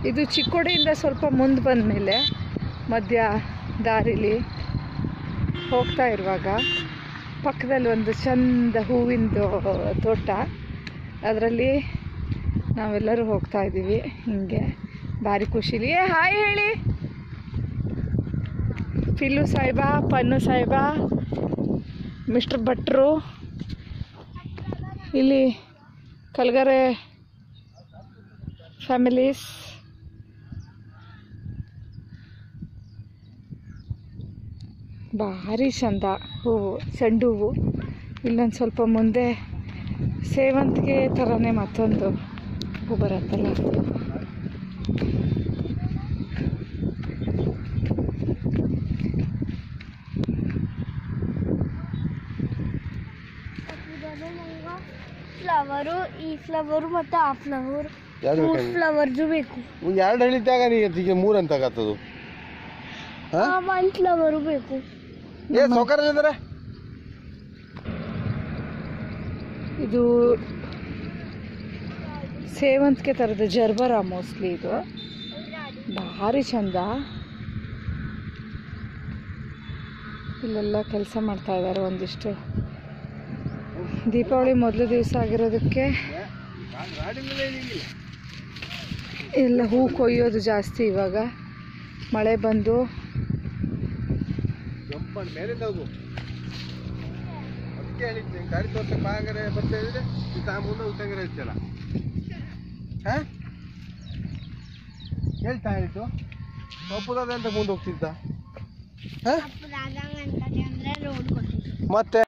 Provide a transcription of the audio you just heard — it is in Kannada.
ಇದು ಚಿಕ್ಕೋಡಿಯಿಂದ ಸ್ವಲ್ಪ ಮುಂದೆ ಬಂದ ಮೇಲೆ ಮಧ್ಯ ದಾರಿಲಿ ಹೋಗ್ತಾ ಇರುವಾಗ ಪಕ್ಕದಲ್ಲಿ ಒಂದು ಚಂದ ಹೂವಿಂದು ತೋಟ ಅದರಲ್ಲಿ ನಾವೆಲ್ಲರೂ ಹೋಗ್ತಾ ಇದ್ದೀವಿ ಹಿಂಗೆ ಭಾರಿ ಖುಷಿಲಿ ಏ ಹಾಯ್ ಹೇಳಿ ಪಿಲ್ಲು ಸಾಹೇಬ ಪನ್ನು ಸಾಹೇಬ ಮಿಸ್ಟರ್ ಭಟ್ರು ಇಲ್ಲಿ ಕಲ್ಗರೆ ಫ್ಯಾಮಿಲೀಸ್ ಭಾರಿ ಚಂದ ಹೂವು ಚೆಂಡು ಹೂವು ಇಲ್ಲೊಂದು ಸ್ವಲ್ಪ ಮುಂದೆ ಸೇವಂತಿಗೆ ಥರನೇ ಮತ್ತೊಂದು ಹೂ ಬರುತ್ತಲ್ಲ ಫ್ಲವರು ಈ ಫ್ಲವರು ಮತ್ತು ಆ ಫ್ಲವರ್ ಯಾವ್ದು ಮೂರು ಬೇಕಾಗಿ ಫ್ಲವರ್ದು ಬೇಕು ಒಂದು ಎರಡು ಹೇಳಿದ್ದಾಗ ನೀ ಈಗ ಮೂರು ಅಂತ ಆಗತ್ತದು ಹಾ? ಒಂದು ಫ್ಲವರು ಬೇಕು ಏ ಸೌಕರ್ಯ ಅಂದ್ರೆ ಇದು ಸೇವಂತಿಗೆ ಥರದ ಜರ್ಬರ ಮೋಸ್ಟ್ಲಿ ಇದು ಭಾರಿ ಚಂದ ಇಲ್ಲೆಲ್ಲ ಕೆಲಸ ಮಾಡ್ತಾ ಇದ್ದಾರೆ ಒಂದಿಷ್ಟು ದೀಪಾವಳಿ ಮೊದಲು ದಿವಸ ಆಗಿರೋದಕ್ಕೆ ಎಲ್ಲ ಹೂ ಕೊಯ್ಯೋದು ಜಾಸ್ತಿ ಇವಾಗ ಮಳೆ ಬಂದು ಜಂಪ್ ಮಾಡಿ ಮೇಲಿಂದ ಹೋಗು ಅದಕ್ಕೆ ಹೇಳಿದ್ದೆ ಗಾಡಿ ತೋರ್ಸಕ್ಕೆ ಬಾ ಹಂಗಾರೆ ಬರ್ತಾ ಇದ್ರೆ ಈ ತಾ ಮುಂದೆ ಉತ್ತಂಗಾರ ಹೇಳ್ತಿಯಲ್ಲ ಹಾ ಹೇಳ್ತಾ ಹೇಳಿದ್ದು ಒಪ್ಪುದಾದ ಅಂತ ಮುಂದೆ ಹೋಗ್ತಿದ್ದ ಹಾ ಅಂದ್ರೆ ರೋಡ್ ಕೊಟ್ಟಿದ್ದು ಮತ್ತೆ